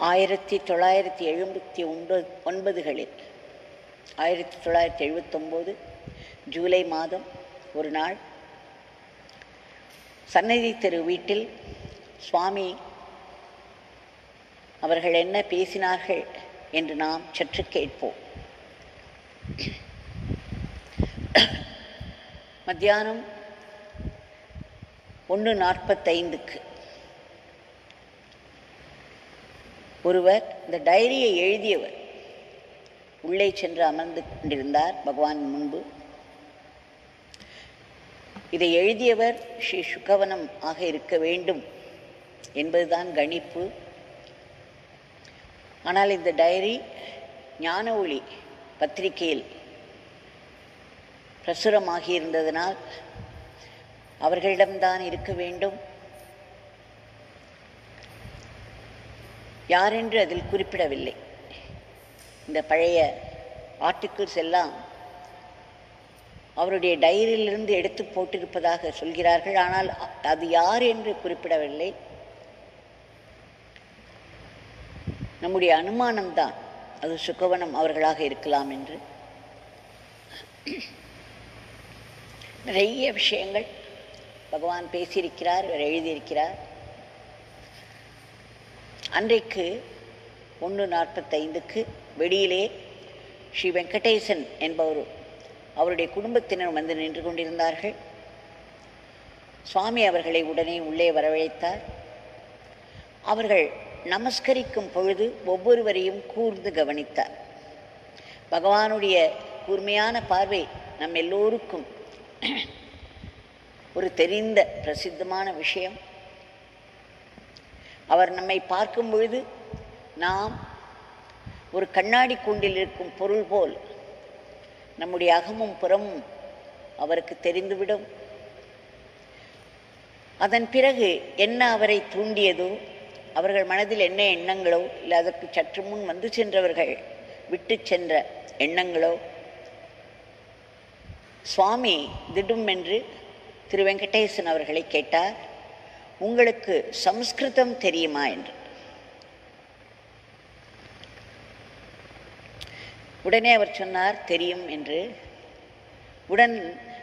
ஆயிரத்தி தொள்ளாயிரத்தி எழுபத்தி ஒன்பது ஒன்பதுகளில் ஆயிரத்தி தொள்ளாயிரத்தி எழுபத்தொம்போது ஜூலை மாதம் ஒரு நாள் சன்னதி தெரு வீட்டில் சுவாமி அவர்கள் என்ன பேசினார்கள் என்று நாம் சற்று கேட்போம் மத்தியானம் ஒன்று நாற்பத்தைந்துக்கு ஒருவர் இந்த டைரியை எழுதியவர் உள்ளே சென்று அமர்ந்து கொண்டிருந்தார் பகவான் முன்பு இதை எழுதியவர் ஸ்ரீ சுகவனம் ஆக இருக்க வேண்டும் என்பதுதான் கணிப்பு ஆனால் இந்த டைரி ஞான ஒளி பத்திரிகையில் பிரசுரமாகி இருந்ததனால் அவர்களிடம்தான் இருக்க வேண்டும் யாரென்று அதில் குறிப்பிடவில்லை இந்த பழைய ஆர்டிக்கிள்ஸ் எல்லாம் அவருடைய டைரியிலிருந்து எடுத்து போட்டிருப்பதாக சொல்கிறார்கள் ஆனால் அது யார் என்று குறிப்பிடவில்லை நம்முடைய அனுமானம்தான் அது சுகவனம் அவர்களாக இருக்கலாம் என்று நிறைய விஷயங்கள் பகவான் பேசியிருக்கிறார் இவர் எழுதியிருக்கிறார் அன்றைக்கு ஒன்று நாற்பத்தைந்துக்கு வெளியிலே ஸ்ரீ வெங்கடேசன் என்பவர் அவருடைய குடும்பத்தினர் வந்து நின்று கொண்டிருந்தார்கள் சுவாமி அவர்களை உடனே உள்ளே வரவழைத்தார் அவர்கள் நமஸ்கரிக்கும் பொழுது ஒவ்வொருவரையும் கூர்ந்து கவனித்தார் பகவானுடைய கூர்மையான பார்வை நம் எல்லோருக்கும் ஒரு தெரிந்த பிரசித்தமான விஷயம் அவர் நம்மை பார்க்கும் பொழுது நாம் ஒரு கண்ணாடி கூண்டில் இருக்கும் பொருள் போல் நம்முடைய அகமும் புறமும் அவருக்கு தெரிந்துவிடும் அதன் பிறகு என்ன அவரை தூண்டியதோ அவர்கள் மனதில் என்ன எண்ணங்களோ இல்லை அதற்கு சற்று முன் வந்து சென்றவர்கள் விட்டு சென்ற எண்ணங்களோ சுவாமி திடும் என்று திரு வெங்கடேசன் அவர்களை கேட்டார் உங்களுக்கு சம்ஸ்கிருதம் தெரியுமா என்று உடனே அவர் சொன்னார் தெரியும் என்று உடன்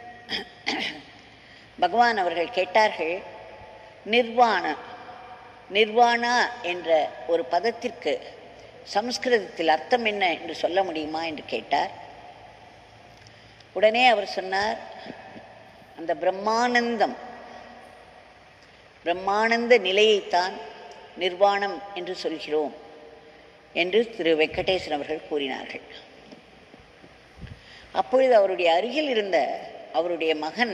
பகவான் அவர்கள் கேட்டார்கள் நிர்வாண நிர்வாணா என்ற ஒரு பதத்திற்கு சம்ஸ்கிருதத்தில் அர்த்தம் என்ன என்று சொல்ல முடியுமா என்று கேட்டார் உடனே அவர் சொன்னார் அந்த பிரம்மானந்தம் பிரம்மானந்த நிலையைத்தான் நிர்வாணம் என்று சொல்கிறோம் என்று திரு வெங்கடேசன் அவர்கள் கூறினார்கள் அப்பொழுது அவருடைய அருகில் இருந்த அவருடைய மகன்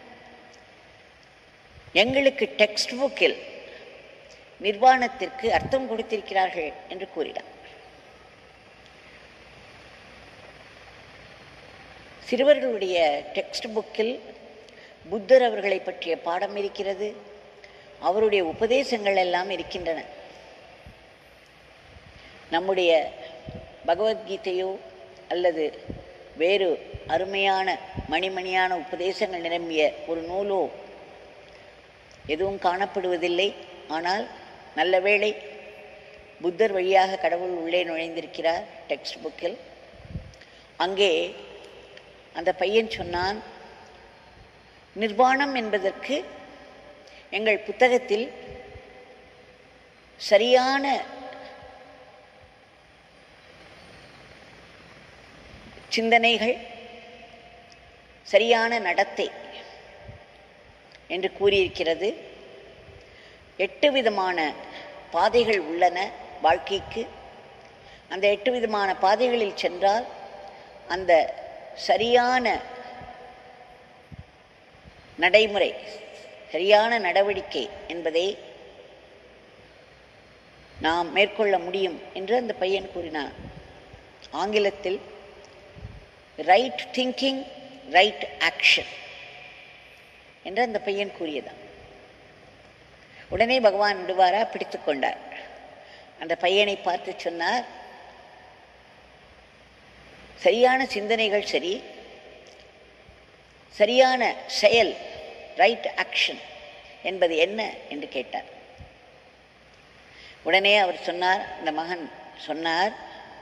எங்களுக்கு டெக்ஸ்ட் புக்கில் நிர்வாணத்திற்கு அர்த்தம் கொடுத்திருக்கிறார்கள் என்று கூறினார் சிறுவர்களுடைய டெக்ஸ்ட் புக்கில் புத்தர் அவர்களை பற்றிய பாடம் இருக்கிறது அவருடைய உபதேசங்கள் எல்லாம் இருக்கின்றன நம்முடைய பகவத்கீதையோ அல்லது வேறு அருமையான மணிமணியான உபதேசங்கள் நிரம்பிய ஒரு நூலோ எதுவும் காணப்படுவதில்லை ஆனால் நல்ல வேளை புத்தர் வழியாக கடவுள் உள்ளே நுழைந்திருக்கிறார் டெக்ஸ்ட் புக்கில் அங்கே அந்த பையன் சொன்னான் நிர்வாணம் என்பதற்கு எங்கள் புத்தகத்தில் சரியான சிந்தனைகள் சரியான நடத்தை என்று கூறியிருக்கிறது எட்டு விதமான பாதைகள் உள்ளன வாழ்க்கைக்கு அந்த எட்டு விதமான பாதைகளில் சென்றால் அந்த சரியான நடைமுறை சரியான நடவடிக்கை என்பதை நாம் மேற்கொள்ள முடியும் என்று அந்த பையன் கூறினான் ஆங்கிலத்தில் ரைட் திங்கிங் ரைட் ஆக்ஷன் என்று அந்த பையன் கூறியதான் உடனே பகவான் விடுவாரா பிடித்து கொண்டார் அந்த பையனை பார்த்து சொன்னார் சரியான சிந்தனைகள் சரி சரியான செயல் ரைட் ஆக்ஷன் என்பது என்ன என்று கேட்டார் உடனே அவர் சொன்னார் இந்த மகன் சொன்னார்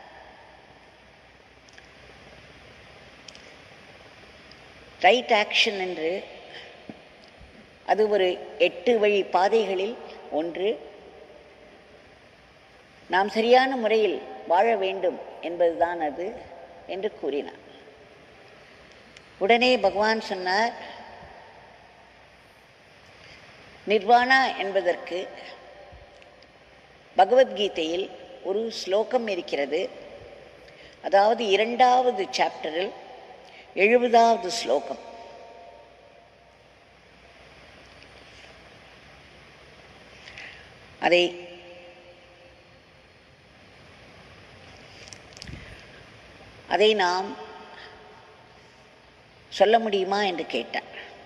ரைட் ஆக்ஷன் என்று அது ஒரு எட்டு வழி பாதைகளில் ஒன்று நாம் சரியான முறையில் வாழ வேண்டும் என்பதுதான் அது என்று கூறினார் உடனே பகவான் சொன்னார் நிர்வாணா என்பதற்கு பகவத்கீதையில் ஒரு ஸ்லோகம் இருக்கிறது அதாவது இரண்டாவது சாப்டரில் எழுபதாவது ஸ்லோகம் அதை அதை நாம் சொல்ல முடியுமா என்று கேட்டார்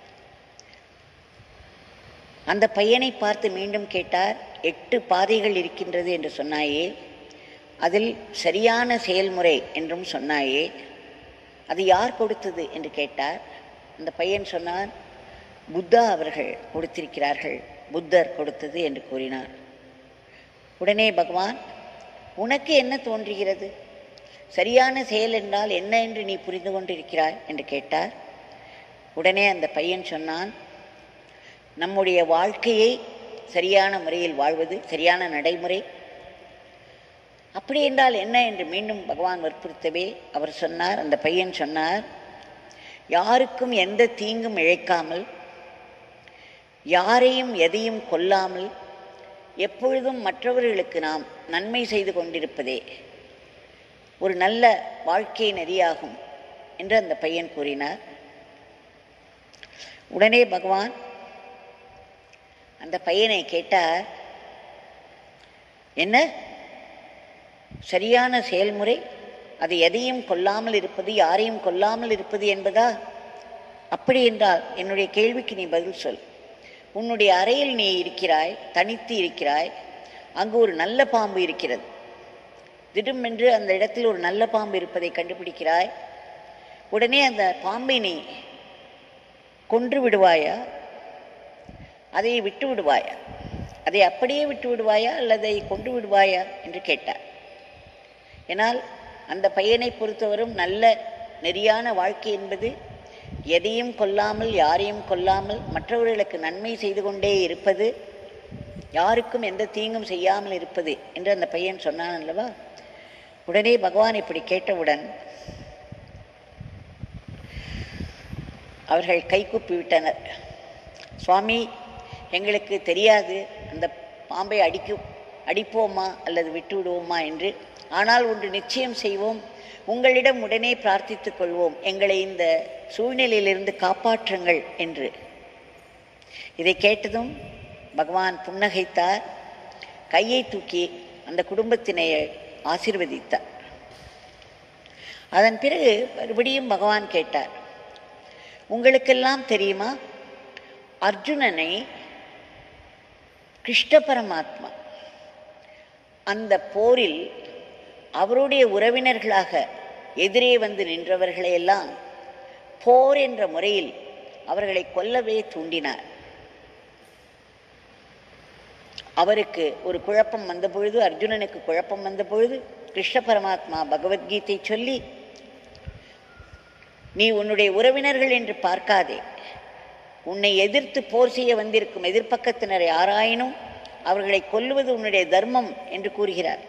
அந்த பையனை பார்த்து மீண்டும் கேட்டார் எட்டு பாதைகள் இருக்கின்றது என்று சொன்னாயே அதில் சரியான செயல்முறை என்றும் சொன்னாயே அது யார் கொடுத்தது என்று கேட்டார் அந்த பையன் சொன்னார் புத்தா அவர்கள் கொடுத்திருக்கிறார்கள் புத்தர் கொடுத்தது என்று கூறினார் உடனே பகவான் உனக்கு என்ன தோன்றுகிறது சரியான செயல் என்றால் என்ன என்று நீ புரிந்து கொண்டிருக்கிறாய் என்று கேட்டார் உடனே அந்த பையன் சொன்னான் நம்முடைய வாழ்க்கையை சரியான முறையில் வாழ்வது சரியான நடைமுறை அப்படி என்றால் என்ன என்று மீண்டும் பகவான் வற்புறுத்தவே அவர் சொன்னார் அந்த பையன் சொன்னார் யாருக்கும் எந்த தீங்கும் இழைக்காமல் யாரையும் எதையும் கொல்லாமல் எப்பொழுதும் மற்றவர்களுக்கு நாம் நன்மை செய்து கொண்டிருப்பதே ஒரு நல்ல வாழ்க்கை நெறியாகும் என்று அந்த பையன் கூறினார் உடனே பகவான் அந்த பையனை கேட்டார் என்ன சரியான செயல்முறை அது எதையும் கொல்லாமல் இருப்பது யாரையும் கொல்லாமல் இருப்பது என்பதா அப்படி என்றால் என்னுடைய கேள்விக்கு நீ பதில் சொல் உன்னுடைய அறையில் நீ இருக்கிறாய் தனித்து இருக்கிறாய் அங்கு ஒரு நல்ல பாம்பு இருக்கிறது திடுமென்று அந்த இடத்தில் ஒரு நல்ல பாம்பு இருப்பதை கண்டுபிடிக்கிறாய் உடனே அந்த பாம்பை நீ கொன்று விடுவாயா அதை விட்டு விடுவாயா அதை அப்படியே விட்டு விடுவாயா அல்லது அதை கொண்டு விடுவாயா என்று கேட்டார் ஏனால் அந்த பையனை பொறுத்தவரும் நல்ல நெறியான வாழ்க்கை என்பது எதையும் கொல்லாமல் யாரையும் கொல்லாமல் மற்றவர்களுக்கு நன்மை செய்து கொண்டே இருப்பது யாருக்கும் எந்த தீங்கும் செய்யாமல் இருப்பது என்று அந்த பையன் சொன்னான் அல்லவா உடனே பகவான் இப்படி கேட்டவுடன் அவர்கள் கைகூப்பி விட்டனர் சுவாமி எங்களுக்கு தெரியாது அந்த பாம்பை அடிக்கும் அடிப்போமா அல்லது விட்டு விடுவோமா என்று ஆனால் ஒன்று நிச்சயம் செய்வோம் உங்களிடம் உடனே பிரார்த்தித்துக் கொள்வோம் எங்களை இந்த சூழ்நிலையிலிருந்து காப்பாற்றுங்கள் என்று இதை கேட்டதும் பகவான் புன்னகைத்தார் கையை தூக்கி அந்த குடும்பத்தினை ஆசீர்வதித்தார் அதன் பிறகு மறுபடியும் பகவான் கேட்டார் உங்களுக்கெல்லாம் தெரியுமா அர்ஜுனனை கிருஷ்ண பரமாத்மா அந்த போரில் அவருடைய உறவினர்களாக எதிரே வந்து நின்றவர்களையெல்லாம் போர் என்ற முறையில் அவர்களை கொல்லவே தூண்டினார் அவருக்கு ஒரு குழப்பம் வந்த பொழுது அர்ஜுனனுக்கு குழப்பம் வந்த பொழுது கிருஷ்ண பரமாத்மா பகவத்கீதை சொல்லி நீ உன்னுடைய உறவினர்கள் என்று பார்க்காதே உன்னை எதிர்த்து போர் செய்ய வந்திருக்கும் எதிர்ப்பக்கத்தினரை ஆராயினும் அவர்களை கொல்லுவது உன்னுடைய தர்மம் என்று கூறுகிறார்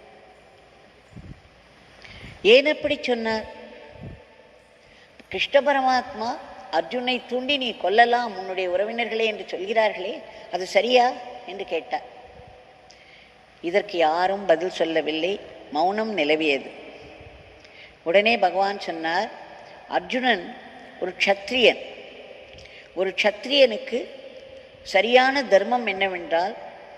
ஏன் அப்படி சொன்னார் கிருஷ்ண பரமாத்மா அர்ஜுனை தூண்டி நீ கொல்லலாம் உன்னுடைய உறவினர்களே என்று சொல்கிறார்களே அது சரியா என்று கேட்டார் இதற்கு யாரும் பதில் சொல்லவில்லை மௌனம் நிலவியது உடனே பகவான் சொன்னார் அர்ஜுனன் ஒரு க்ஷத்ரியன் ஒரு க்ஷத்ரியனுக்கு சரியான தர்மம் என்னவென்றால்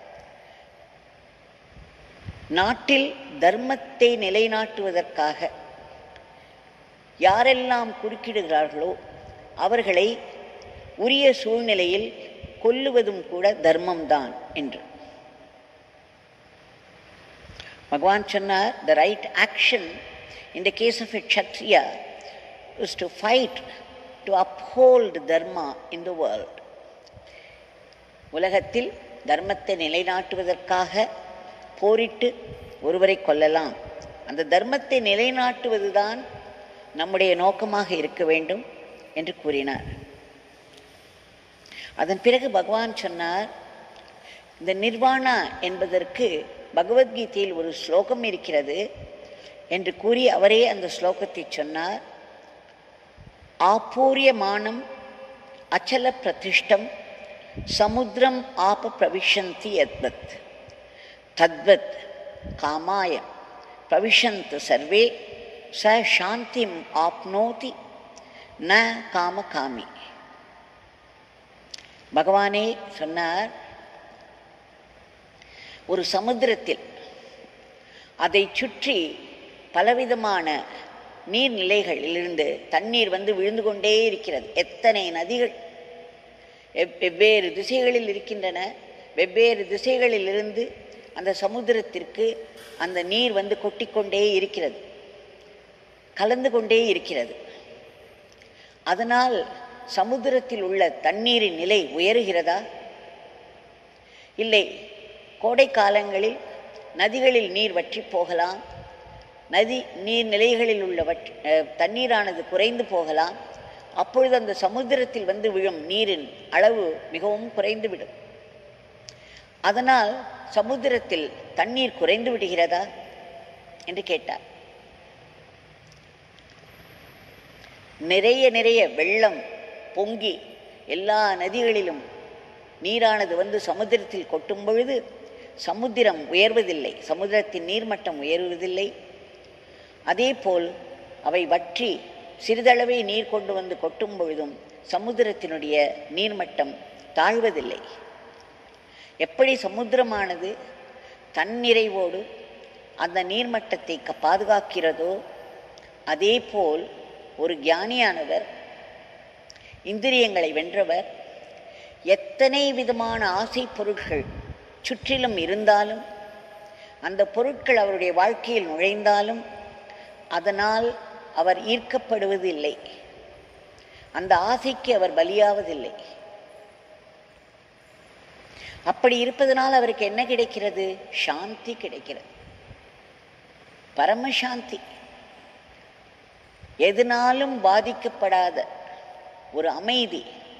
நாட்டில் தர்மத்தை நிலைநாட்டுவதற்காக யாரெல்லாம் குறுக்கிடுகிறார்களோ அவர்களை உரிய சூழ்நிலையில் கொல்லுவதும் கூட தர்மம்தான் என்று பகவான் சொன்னார் the right action in the case of a Kshatriya is to fight to uphold dharma in the world உலகத்தில் தர்மத்தை நிலைநாட்டுவதற்காக போரிட்டு ஒருவரை கொல்லலாம் அந்த தர்மத்தை நிலைநாட்டுவதுதான் நம்முடைய நோக்கமாக இருக்க வேண்டும் என்று கூறினார் அதன் பிறகு பகவான் சொன்னார் இந்த நிர்வாணா என்பதற்கு பகவத்கீதையில் ஒரு ஸ்லோகம் இருக்கிறது என்று கூறி அவரே அந்த ஸ்லோகத்தை சொன்னார் ஆப்பூரியமானம் அச்சல பிரதிஷ்டம் சமுத்திரம் ஆப பிரவிஷந்தி யத்வத் தத்வத் காமாய பிரவிஷந்து சர்வே ச சாந்திம் ஆப்னோதி ந காம காமி பகவானே சொன்னார் ஒரு சமுத்திரத்தில் அதை சுற்றி பலவிதமான நீர்நிலைகளிலிருந்து தண்ணீர் வந்து விழுந்து கொண்டே இருக்கிறது எத்தனை நதிகள் எவ்- வெவ்வேறு திசைகளில் இருக்கின்றன வெவ்வேறு திசைகளிலிருந்து அந்த சமுத்திரத்திற்கு அந்த நீர் வந்து கொட்டிக்கொண்டே இருக்கிறது கலந்து கொண்டே இருக்கிறது அதனால் சமுத்திரத்தில் உள்ள தண்ணீரின் நிலை உயருகிறதா இல்லை கோடை காலங்களில் நதிகளில் நீர் வற்றி போகலாம் நதி நீர்நிலைகளில் உள்ள வற் அஹ், தண்ணீரானது குறைந்து போகலாம் அப்பொழுது அந்த சமுத்திரத்தில் வந்து விழும் நீரின் அளவு மிகவும் குறைந்துவிடும் அதனால் சமுத்திரத்தில் தண்ணீர் குறைந்து விடுகிறதா என்று கேட்டார் நிறைய நிறைய வெள்ளம் பொங்கி எல்லா நதிகளிலும் நீரானது வந்து சமுத்திரத்தில் கொட்டும் பொழுது சமுத்திரம் உயர்வதில்லை சமுத்திரத்தின் நீர்மட்டம் உயர்வதில்லை அதேபோல் அவை வற்றி சிறிதளவே நீர் கொண்டு வந்து கொட்டும் பொழுதும் சமுத்திரத்தினுடைய நீர்மட்டம் தாழ்வதில்லை எப்படி சமுத்திரமானது தன்னிறைவோடு அந்த நீர்மட்டத்தை க- பாதுகாக்கிறதோ அதேபோல் ஒரு ஞானியானவர் இந்திரியங்களை வென்றவர் எத்தனை விதமான ஆசை பொருட்கள் சுற்றிலும் இருந்தாலும் அந்த பொருட்கள் அவருடைய வாழ்க்கையில் நுழைந்தாலும் அதனால் அவர் ஈர்க்கப்படுவதில்லை அந்த ஆசைக்கு அவர் பலியாவதில்லை அப்படி இருப்பதனால் அவருக்கு என்ன கிடைக்கிறது சாந்தி கிடைக்கிறது பரமசாந்தி எதனாலும் பாதிக்கப்படாத ஒரு அமைதி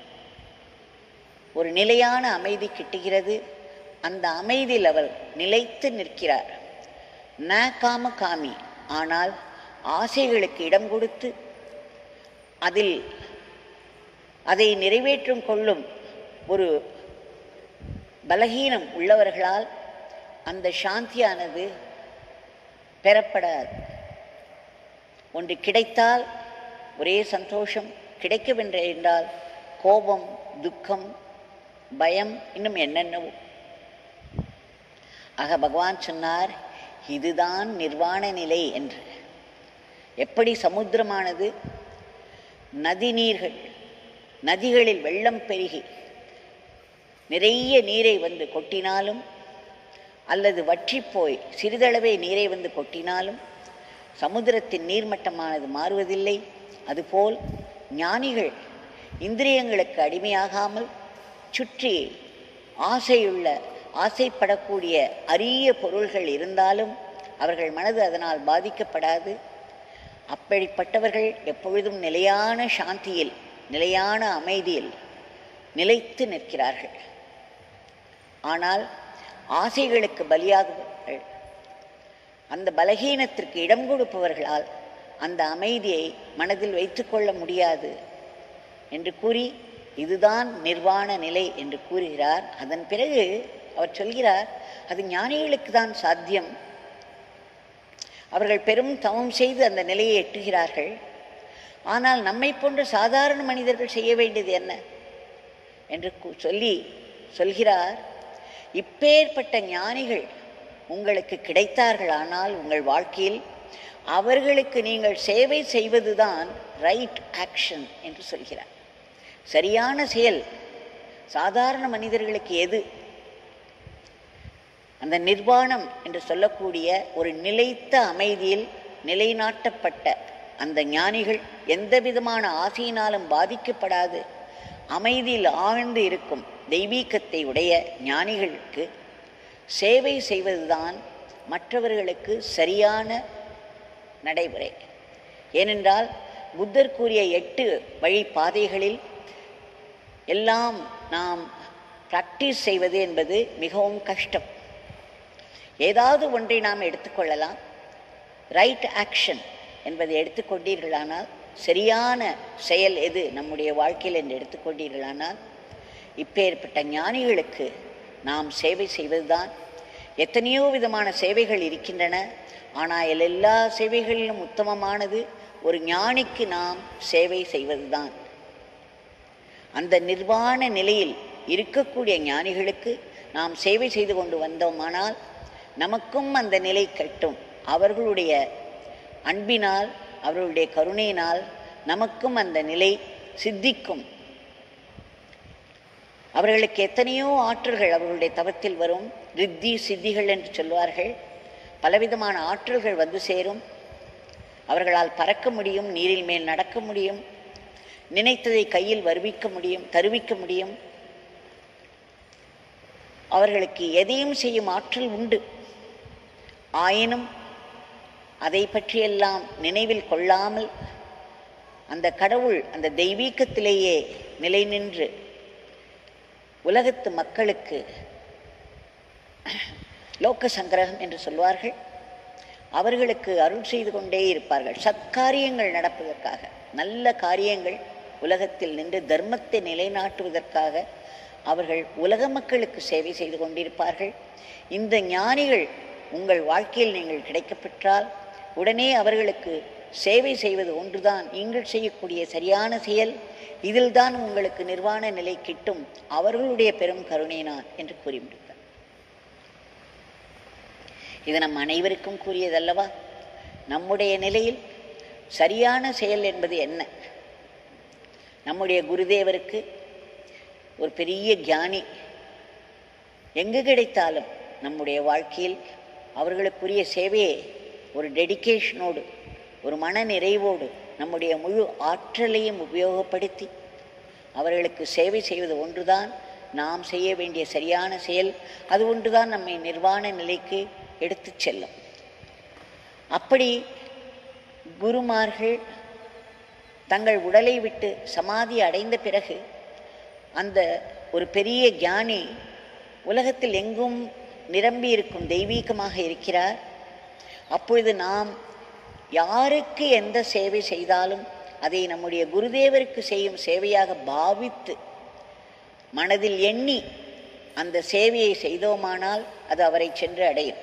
ஒரு நிலையான அமைதி கிட்டுகிறது அந்த அமைதியில் அவர் நிலைத்து நிற்கிறார் ந காம காமி ஆனால் ஆசைகளுக்கு இடம் கொடுத்து அதில் அதை நிறைவேற்றும் கொள்ளும் ஒரு பலகீனம் உள்ளவர்களால் அந்த சாந்தியானது பெறப்படாது ஒன்று கிடைத்தால் ஒரே சந்தோஷம் கிடைக்கவில்லை என்றால் கோபம் துக்கம் பயம் இன்னும் என்னென்னவோ ஆக பகவான் சொன்னார் இதுதான் நிர்வாண நிலை என்று எப்படி சமுத்திரமானது நதி நீர்கள் நதிகளில் வெள்ளம் பெருகி நிறைய நீரை வந்து கொட்டினாலும் அல்லது வற்றிப்போய் சிறிதளவே நீரை வந்து கொட்டினாலும் சமுத்திரத்தின் நீர்மட்டமானது மாறுவதில்லை அதுபோல் ஞானிகள் இந்திரியங்களுக்கு அடிமையாகாமல் சுற்றி ஆசையுள்ள ஆசைப்படக்கூடிய அரிய பொருள்கள் இருந்தாலும் அவர்கள் மனது அதனால் பாதிக்கப்படாது அப்படிப்பட்டவர்கள் எப்பொழுதும் நிலையான சாந்தியில் நிலையான அமைதியில் நிலைத்து நிற்கிறார்கள் ஆனால் ஆசைகளுக்கு பலியாகுபவர்கள் அந்த பலகீனத்திற்கு இடம் கொடுப்பவர்களால் அந்த அமைதியை மனதில் வைத்துக்கொள்ள முடியாது என்று கூறி இதுதான் நிர்வாண நிலை என்று கூறுகிறார் அதன் பிறகு அவர் சொல்கிறார் அது ஞானிகளுக்கு தான் சாத்தியம் அவர்கள் பெரும் தவம் செய்து அந்த நிலையை எட்டுகிறார்கள் ஆனால் நம்மை போன்ற சாதாரண மனிதர்கள் செய்ய வேண்டியது என்ன என்று கூ- சொல்லி சொல்கிறார் இப்பேற்பட்ட ஞானிகள் உங்களுக்கு கிடைத்தார்கள் ஆனால் உங்கள் வாழ்க்கையில் அவர்களுக்கு நீங்கள் சேவை செய்வதுதான் ரைட் ஆக்ஷன் என்று சொல்கிறார் சரியான செயல் சாதாரண மனிதர்களுக்கு எது அந்த நிர்வாணம் என்று சொல்லக்கூடிய ஒரு நிலைத்த அமைதியில் நிலைநாட்டப்பட்ட அந்த ஞானிகள் எந்த விதமான ஆசையினாலும் பாதிக்கப்படாது அமைதியில் ஆழ்ந்து இருக்கும் தெய்வீகத்தை உடைய ஞானிகளுக்கு சேவை செய்வதுதான் மற்றவர்களுக்கு சரியான நடைமுறை ஏனென்றால் புத்தர் கூறிய எட்டு வழி பாதைகளில் எல்லாம் நாம் ப்ராக்டிஸ் செய்வது என்பது மிகவும் கஷ்டம் ஏதாவது ஒன்றை நாம் எடுத்துக்கொள்ளலாம் ரைட் ஆக்ஷன் என்பதை எடுத்துக்கொண்டீர்களானால் சரியான செயல் எது நம்முடைய வாழ்க்கையில் என்று எடுத்துக்கொண்டீர்களானால் இப்பேற்பட்ட ஞானிகளுக்கு நாம் சேவை செய்வதுதான் எத்தனையோ விதமான சேவைகள் இருக்கின்றன ஆனால் எல்லா சேவைகளிலும் உத்தமமானது ஒரு ஞானிக்கு நாம் சேவை செய்வதுதான் அந்த நிர்வாண நிலையில் இருக்கக்கூடிய ஞானிகளுக்கு நாம் சேவை செய்து கொண்டு வந்தோமானால் நமக்கும் அந்த நிலை கட்டும் அவர்களுடைய அன்பினால் அவர்களுடைய கருணையினால் நமக்கும் அந்த நிலை சித்திக்கும் அவர்களுக்கு எத்தனையோ ஆற்றல்கள் அவர்களுடைய தவத்தில் வரும் ரித்தி சித்திகள் என்று சொல்வார்கள் பலவிதமான ஆற்றல்கள் வந்து சேரும் அவர்களால் பறக்க முடியும் நீரில் மேல் நடக்க முடியும் நினைத்ததை கையில் வருவிக்க முடியும் தருவிக்க முடியும் அவர்களுக்கு எதையும் செய்யும் ஆற்றல் உண்டு ஆயினும் அதை பற்றியெல்லாம் நினைவில் கொள்ளாமல் அந்த கடவுள் அந்த தெய்வீகத்திலேயே நிலை நின்று உலகத்து மக்களுக்கு லோக சங்கிரகம் என்று சொல்வார்கள் அவர்களுக்கு அருள் செய்து கொண்டே இருப்பார்கள் சத்காரியங்கள் நடப்பதற்காக நல்ல காரியங்கள் உலகத்தில் நின்று தர்மத்தை நிலைநாட்டுவதற்காக அவர்கள் உலக மக்களுக்கு சேவை செய்து கொண்டிருப்பார்கள் இந்த ஞானிகள் உங்கள் வாழ்க்கையில் நீங்கள் கிடைக்கப்பெற்றால் உடனே அவர்களுக்கு சேவை செய்வது ஒன்றுதான் நீங்கள் செய்யக்கூடிய சரியான செயல் இதில்தான் உங்களுக்கு நிர்வாண நிலை கிட்டும் அவர்களுடைய பெரும் கருணையினான் என்று கூறி முடித்தார் இது நம் அனைவருக்கும் கூறியதல்லவா நம்முடைய நிலையில் சரியான செயல் என்பது என்ன நம்முடைய குருதேவருக்கு ஒரு பெரிய ஞானி எங்கு கிடைத்தாலும் நம்முடைய வாழ்க்கையில் அவர்களுக்குரிய சேவையை ஒரு டெடிகேஷனோடு ஒரு மன நிறைவோடு நம்முடைய முழு ஆற்றலையும் உபயோகப்படுத்தி அவர்களுக்கு சேவை செய்வது ஒன்றுதான் நாம் செய்ய வேண்டிய சரியான செயல் அது ஒன்றுதான் நம்மை நிர்வாண நிலைக்கு எடுத்துச் செல்லும் அப்படி குருமார்கள் தங்கள் உடலை விட்டு சமாதி அடைந்த பிறகு அந்த ஒரு பெரிய ஞானி உலகத்தில் எங்கும் நிரம்பி இருக்கும் தெய்வீகமாக இருக்கிறார் அப்பொழுது நாம் யாருக்கு எந்த சேவை செய்தாலும் அதை நம்முடைய குருதேவருக்கு செய்யும் சேவையாக பாவித்து மனதில் எண்ணி அந்த சேவையை செய்தோமானால் அது அவரை சென்று அடையும்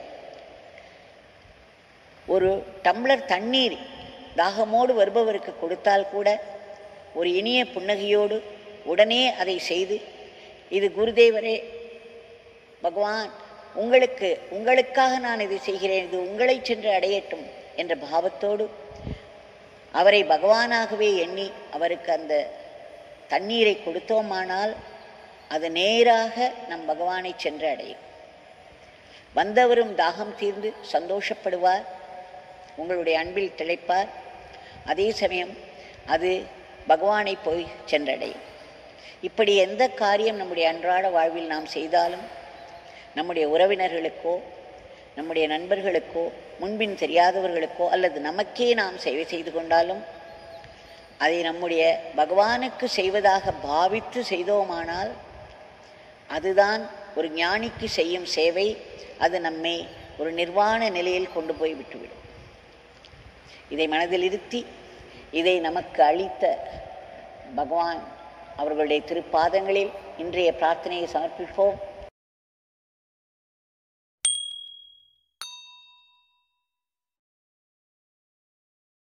ஒரு டம்ளர் தண்ணீர் தாகமோடு வருபவருக்கு கொடுத்தால் கூட ஒரு இனிய புன்னகையோடு உடனே அதை செய்து இது குருதேவரே பகவான் உங்களுக்கு உங்களுக்காக நான் இதை செய்கிறேன் இது உங்களை சென்று அடையட்டும் என்ற பாவத்தோடு அவரை பகவானாகவே எண்ணி அவருக்கு அந்த தண்ணீரை கொடுத்தோமானால் அது நேராக நம் பகவானை சென்று அடையும் வந்தவரும் தாகம் தீர்ந்து சந்தோஷப்படுவார் உங்களுடைய அன்பில் திளைப்பார் அதே சமயம் அது பகவானை போய் சென்றடையும் இப்படி எந்த காரியம் நம்முடைய அன்றாட வாழ்வில் நாம் செய்தாலும் நம்முடைய உறவினர்களுக்கோ நம்முடைய நண்பர்களுக்கோ முன்பின் தெரியாதவர்களுக்கோ அல்லது நமக்கே நாம் சேவை செய்து கொண்டாலும் அதை நம்முடைய பகவானுக்கு செய்வதாக பாவித்து செய்தோமானால் அதுதான் ஒரு ஞானிக்கு செய்யும் சேவை அது நம்மை ஒரு நிர்வாண நிலையில் கொண்டு போய் விட்டுவிடும் இதை மனதில் இருத்தி இதை நமக்கு அளித்த பகவான் அவர்களுடைய திருப்பாதங்களில் இன்றைய பிரார்த்தனையை சமர்ப்பிப்போம்